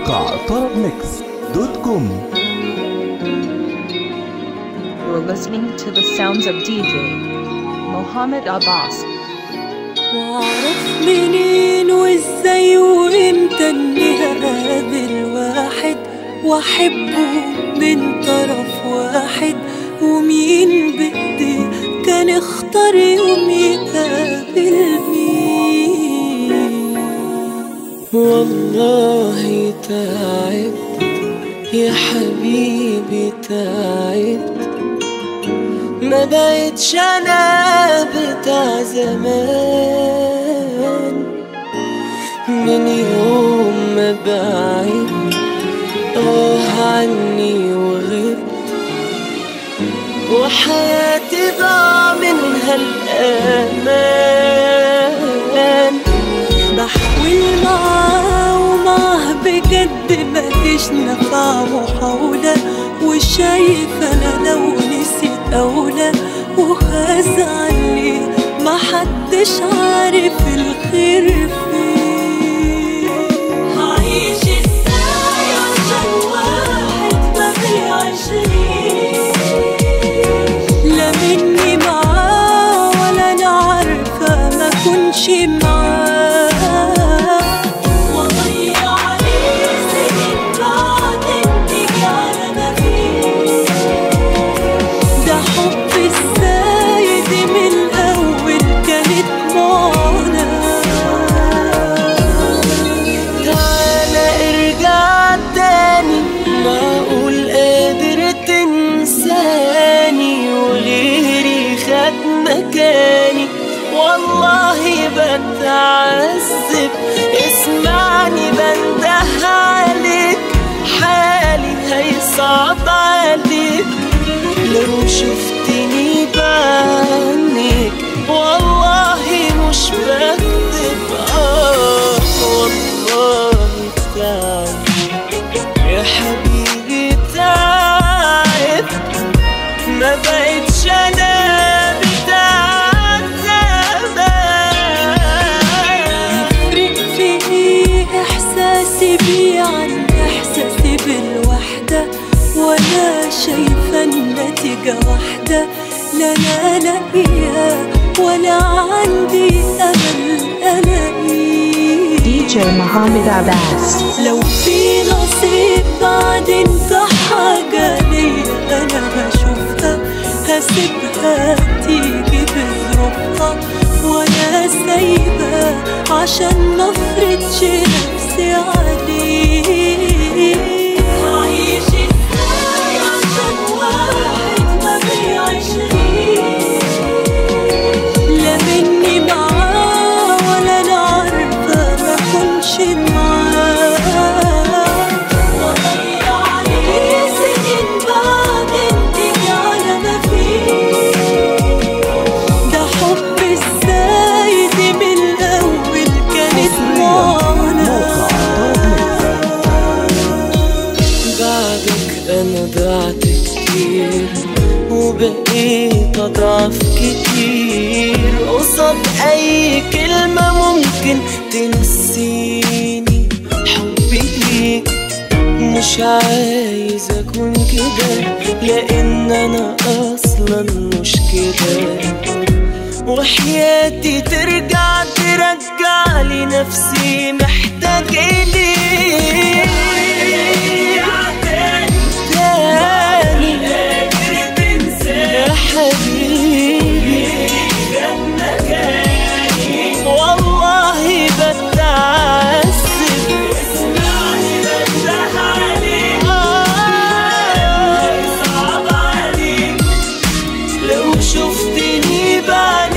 موقع طرب ميكس دوت كوم You're listening to the sounds of DJ Mohammed Abbas. واعرف منين وازاي وامتى اني هقابل واحد واحبه من طرف واحد ومين بايديه كان اختار يوم يقابل مين والله تعبت يا حبيبي تعبت ما بقتش انا بتاع زمان من يوم ما بعد اه عني وغبت وحياتي ضاع منها الامان بحاول معاه ومعاه بجد مفيش نفع محاولة وشايفة أنا لو نسيت أولى وهزعل ليه محدش عارف الخير فين هعيش ازاي عشان واحد ما بيعيشنيش لا مني معاه ولا انا عارفه ما كنش معاه واضيع عليه سنين بعدين تيجي على ما فيه ده حب الزايد من الاول كانت معنا تعالى ارجع تاني معقول قادر تنساني وغيري خد مكاني والله بتعذب اسمعني بنده عليك حالي هيصعب عليك لو شفتني بعينيك والله مش بكذب آه والله تعب يا حبيبي تعب ما بقتش انا بتاع زمان يفرق في ايه احساسي بيه عن احساسي بالوحده وانا شايفه النتيجه واحده لا انا لاقيه ولا عندي امل الاقيه DJ Mohammed Abbas. لو في نصيب بعدين في حاجة ليا أنا هشوفها هسيبها تيجي بظروفها وأنا سايبة عشان مفرضش نفسي عليه هعيش ازاي عشان واحد ما بيعيشنيش لا مني معاه ولا انا عارفه ما كنش معاه واضيع عليه سنين بعدين تيجي على ما فيه ده حب الزايد من الاول كانت معنا بعدك انا ضعت كتير وبقيت اضعف كتير قصاد اي كلمة ممكن تنسيني حبي ليك مش عايز اكون كده لان انا اصلا مش كده وحياتي ترجع ترجع لي نفسي محتاج إليك تاني يا حبيبي والله بتعذب آه. لو شفتني بعد